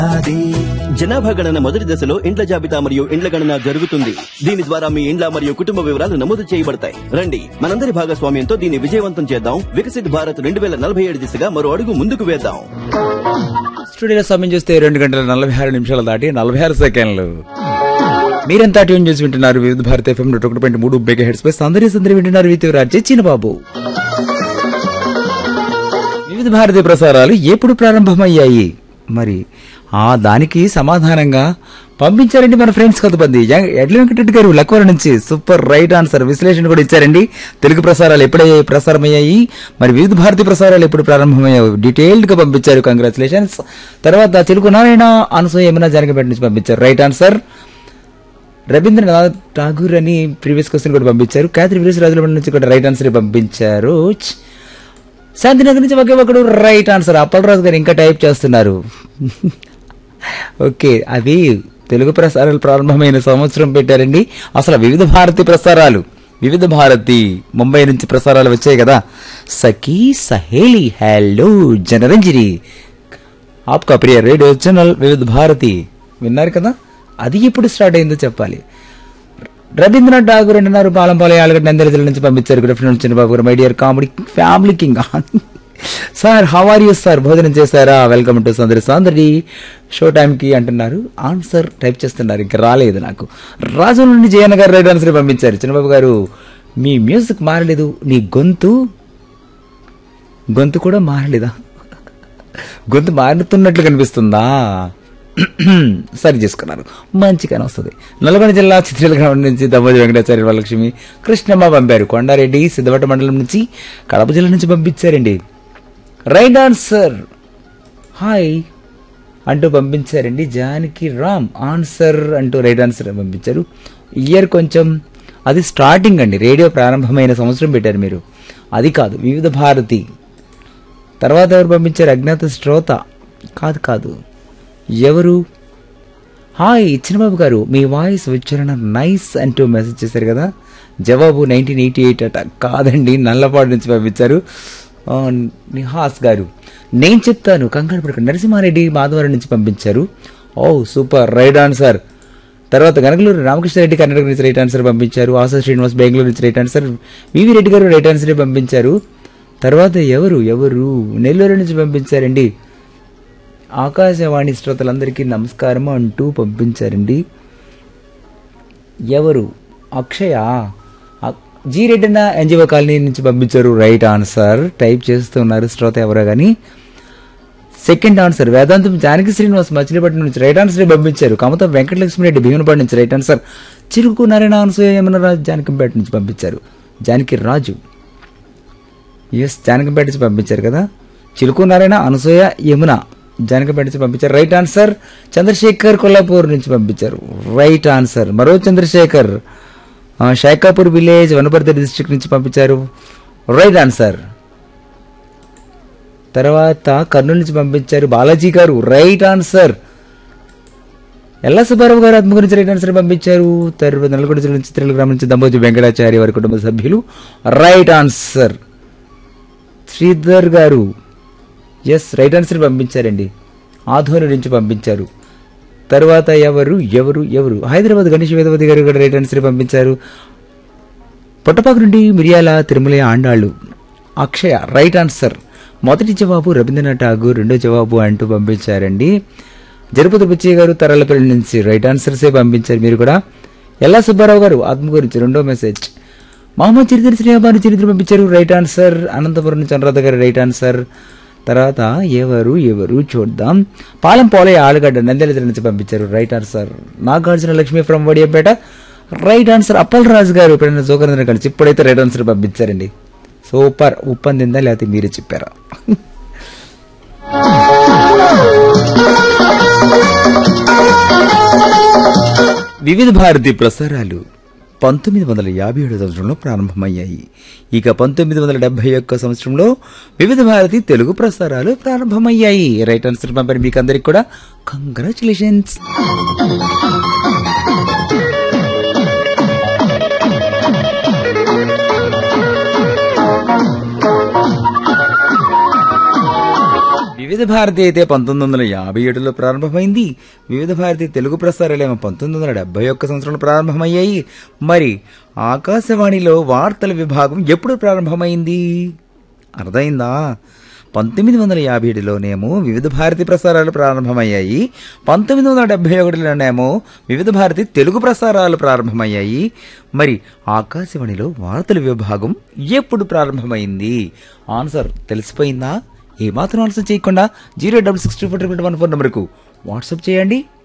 జనాభా గణన మొదటి దశలో ఇండ్ల జాబితా మరియు ఇండ్ల గణన జరుగుతుంది దీని ద్వారా మీ ఇండ్ల మరియు కుటుంబ వివరాలు నమోదు చేయబడతాయి రండి మనందరి భాగస్వామ్యంతో దీన్ని విజయవంతం చేద్దాం వికసిత్ భారత్ రెండు వేల నలభై ఏడు దిశగా మరో అడుగు ముందుకు వేద్దాం స్టూడియోలో సమయం చూస్తే రెండు గంటల నలభై ఆరు నిమిషాలు దాటి నలభై ఆరు సెకండ్లు మీరంతా ట్యూన్ చేసి వింటున్నారు వివిధ భారత ఎఫ్ఎం నూట ఒకటి పాయింట్ మూడు మెగా హెడ్స్ పై సందరి సందరి వింటున్నారు విత్ రాజే చిన్నబాబు వివిధ భారతీయ ప్రసారాలు ఎప్పుడు ప్రారంభమయ్యాయి మరి ఆ దానికి సమాధానంగా పంపించారండి మన ఫ్రెండ్స్ కొంతమంది య- ఎడ్ల వెంకటరెడ్డి గారు లక్వర నుంచి సూపర్ రైట్ ఆన్సర్ విశ్లేషణ కూడా ఇచ్చారండి తెలుగు ప్రసారాలు ఎప్పుడే ప్రసారమయ్యాయి మరి వివిధ భారతీయ ప్రసారాలు ఎప్పుడు ప్రారంభమయ్యాయి డీటెయిల్డ్ గా పంపించారు కంగ్రాచులేషన్స్ తర్వాత తెలుగు నారాయణ అనసూయ యమున జనకపేట నుంచి పంపించారు రైట్ ఆన్సర్ రవీంద్రనాథ్ ఠాగూర్ అని ప్రీవియస్ క్వశ్చన్ కూడా పంపించారు కాత్రి వీరేశ్వరాజుల నుంచి కూడా రైట్ ఆన్సర్ పంపించారు ఛ్! శాంతినగర్ నుంచి ఒకే ఒకడు రైట్ ఆన్సర్ అప్పలరాజు గారు ఇంకా టైప్ చేస్తున్నారు ఓకే అది తెలుగు ప్రసారాలు ప్రారంభమైన సంవత్సరం పెట్టారండి అసలు వివిధ భారతి ప్రసారాలు వివిధ భారతి ముంబై నుంచి ప్రసారాలు వచ్చాయి కదా సఖీ సహేలి హలో జనరంజని ఆప్కా ప్రియ రేడియో ఛానల్ వివిధ భారతి విన్నారు కదా అది ఎప్పుడు స్టార్ట్ అయిందో చెప్పాలి రవీంద్రనాథ్ ఠాగూర్ అంటున్నారు పాలంపాలెం ఆలగడ్డ నందల జిల్లా నుంచి పంపించారు గుడ్ ఆఫ్టర్నూన్ చిన్నబాబు గారు my dear comedy family king sir how are you sir భోజనం చేశారా వెల్కమ్ టు సందరి సందడి షో టైం కి అంటున్నారు ఆన్సర్ టైప్ చేస్తున్నారు ఇంకా రాలేదు నాకు రాజు నుండి జయన్న గారు రైట్ ఆన్సర్ పంపించారు చిన్నబాబు గారు మీ మ్యూజిక్ మారలేదు నీ గొంతు గొంతు కూడా మారలేదా గొంతు మారుతున్నట్లు కనిపిస్తుందా సరి చేసుకున్నారు మంచిగానే వస్తుంది నల్గొండ జిల్లా చిత్రాల గ్రామం నుంచి దమ్మోజి వెంకటాచార్య వరలక్ష్మి కృష్ణమ్మ పంపారు కొండారెడ్డి సిద్ధవట మండలం నుంచి కడప జిల్లా నుంచి పంపించారండి రైట్ ఆన్సర్ హాయ్ అంటూ పంపించారండి జానకి రామ్ ఆన్సర్ అంటూ రైట్ ఆన్సర్ పంపించారు ఇయర్ కొంచెం అది స్టార్టింగ్ అండి రేడియో ప్రారంభమైన సంవత్సరం పెట్టారు మీరు అది కాదు వివిధ భారతి తర్వాత ఎవరు పంపించారు అజ్ఞాత శ్రోత కాదు కాదు ఎవరు హాయ్ చిన్నబాబు గారు మీ వాయిస్ ఉచ్చారణ నైస్ అంటూ మెసేజ్ చేశారు కదా జవాబు నైన్టీన్ ఎయిటీ ఎయిట్ అట కాదండి నల్లపాడు నుంచి పంపించారు ఆ, నిహాస్ గారు నేను చెప్తాను కంగారు పడకండి నరసింహారెడ్డి మాధవరం నుంచి పంపించారు ఓ సూపర్ రైట్ ఆన్సర్ తర్వాత గనగలూరు రామకృష్ణారెడ్డి కర్ణాటక నుంచి రైట్ ఆన్సర్ పంపించారు ఆశా శ్రీనివాస్ బెంగళూరు నుంచి రైట్ ఆన్సర్ వివి రెడ్డి గారు రైట్ ఆన్సర్ పంపించారు తర్వాత ఎవరు ఎవరు నెల్లూరు నుంచి పంపించారండి ఆకాశవాణి శ్రోతలందరికీ నమస్కారం అంటూ పంపించారండి ఎవరు అక్షయ అ- జీ రెడ్డిన ఎన్జిఓ కాలనీ నుంచి పంపించారు రైట్ ఆన్సర్ టైప్ చేస్తున్నారు శ్రోత ఎవరో కానీ సెకండ్ ఆన్సర్ వేదాంతం జానకి శ్రీనివాస్ మచిలీపట్నం నుంచి రైట్ ఆన్సర్ పంపించారు కమత వెంకటలక్ష్మిరెడ్డి భీమనపాడు నుంచి రైట్ ఆన్సర్ చిరుకు నారాయణ అనసూయ యమునరాజు జానకంపేట నుంచి పంపించారు జానకి రాజు ఎస్ జానకంపేట నుంచి పంపించారు కదా చిలుకు నారాయణ అనసూయ యమున జానకంపేట నుంచి పంపించారు రైట్ ఆన్సర్ చంద్రశేఖర్ కొల్లాపూర్ నుంచి పంపించారు రైట్ ఆన్సర్ మరో చంద్రశేఖర్ ఆ, శేఖాపూర్ విలేజ్ వనపర్తి డిస్ట్రిక్ట్ నుంచి పంపించారు రైట్ ఆన్సర్ తర్వాత కర్నూలు నుంచి పంపించారు బాలాజీ గారు రైట్ ఆన్సర్ ఎల్లా సుబ్బారావు గారు ఆత్మ గురించి రైట్ ఆన్సర్ పంపించారు తర్వాత నల్గొండ జిల్లా నుంచి చిత్రల గ్రామం నుంచి దంబోజు వెంకటాచారి వారి కుటుంబ సభ్యులు రైట్ ఆన్సర్ శ్రీధర్ గారు ఎస్ రైట్ ఆన్సర్ పంపించారండి ఆధోని నుంచి పంపించారు తర్వాత ఎవరు ఎవరు ఎవరు హైదరాబాద్ గణేష్ వేదవతి గారు కూడా రైట్ ఆన్సర్ పంపించారు పుట్టపాకు నుండి మిరియాల తిరుమల ఆండాళ్ళు అక్షయ రైట్ ఆన్సర్ మొదటి జవాబు రవీంద్రనాథ్ ఠాగూర్ రెండో జవాబు అంటూ పంపించారండి జరుపతి బుచ్చయ్య గారు తరాలపల్లి నుంచి రైట్ ఆన్సర్సే పంపించారు మీరు కూడా ఎల్లా సుబ్బారావు గారు ఆత్మ గురించి రెండో మెసేజ్ మహమ్మద్ చరిత్ర శ్రీబాబు చరిత్ర పంపించారు రైట్ ఆన్సర్ అనంతపురం నుంచి అనురాధ గారు రైట్ ఆన్సర్ తర్వాత ఎవరు ఎవరు చూద్దాం పాలెం పోలే ఆలుగడ్డ నంద్యాల జిల్లా నుంచి పంపించారు right answer Nagarjuna Lakshmi from Vadiyampet right answer Appal Raju గారు ఎప్పుడైనా జోకరేంద్ర కలిసి ఇప్పుడైతే రైట్ ఆన్సర్ పంపించారండి సూపర్ ఉప్పందిందా లేకపోతే మీరే చెప్పారా వివిధ భారతి ప్రసారాలు పంతొమ్మిది వందల యాభై ఏడు సంవత్సరంలో ప్రారంభమయ్యాయి ఇక పంతొమ్మిది వందల డెబ్బై ఒక్క సంవత్సరంలో వివిధ భారతి తెలుగు ప్రసారాలు ప్రారంభమయ్యాయి రైట్ ఆన్సర్ పంపారు మీకు అందరికి కూడా కంగ్రాచులేషన్స్ వివిధ వివిధ భారతి అయితే పంతొమ్మిది వందల యాభై ఏడులో ప్రారంభమైంది వివిధ భారతి తెలుగు ప్రసారాలేమో పంతొమ్మిది వందల డెబ్బై ఒక్క సంవత్సరంలో ప్రారంభమయ్యాయి మరి ఆకాశవాణిలో వార్తల విభాగం ఎప్పుడు ప్రారంభమైంది అర్థమైందా పంతొమ్మిది వందల యాభై ఏడులోనేమో వివిధ భారతి ప్రసారాలు ప్రారంభమయ్యాయి పంతొమ్మిది వందల డెబ్బై ఒకటిలోనేమో వివిధ భారతి తెలుగు ప్రసారాలు ప్రారంభమయ్యాయి మరి ఆకాశవాణిలో వార్తల విభాగం ఎప్పుడు ప్రారంభమైంది ఆన్సర్ తెలిసిపోయిందా ఏమాత్రం ఆన్సర్ చేయకుండా zero double six two four triple one four నెంబర్కు వాట్సాప్ చేయండి